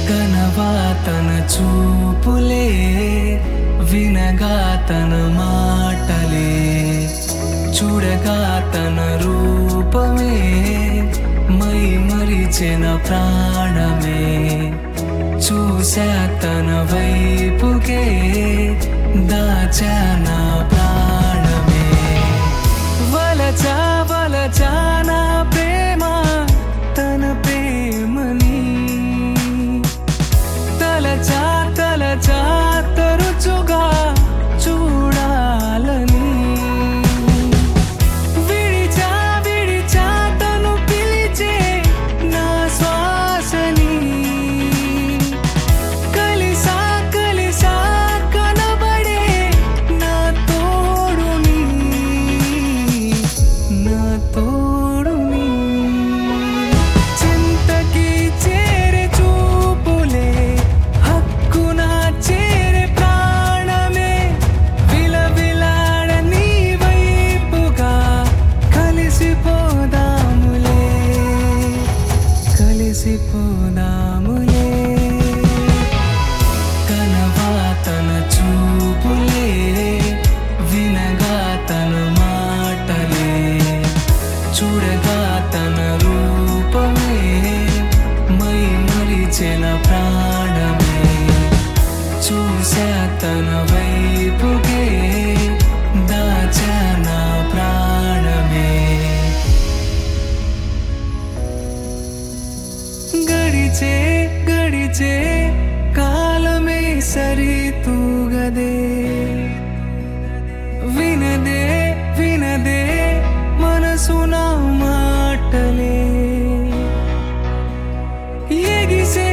కనవా తన చూపులే వినగా తన మాటలే చూడగా తన రూపమే మై మరిచిన ప్రాణమే చూసా తన వైపుకే దాచా నా ప్రాణమే వలచా వలచా నా ప్రేమ తన ప్రేమని తలచా తలచా తరచుగా చూడాలని విడిచా విడిచా తను పిలిచే నా శ్వాసని కలిసా కలిసా కనబడే నా తోడుని నా తోడుని చింతకి చేరే చూపులే హక్కున చేరే ప్రాణమే విలవిలాడ నీ వైపుగా కలిసిపోదాములే కలిసిపోదాములే కనవా తన చూపులే వినగా తన మాటలే చూడగా తన రూపమే మై మరిచిన ప్రాణమే చూసా తన వైపుకే దాచా నా ప్రాణమే గడిచే గడిచే కాలమే సరితూగదే వినదే వినదే మనసు నా మాటలే ఎగిసే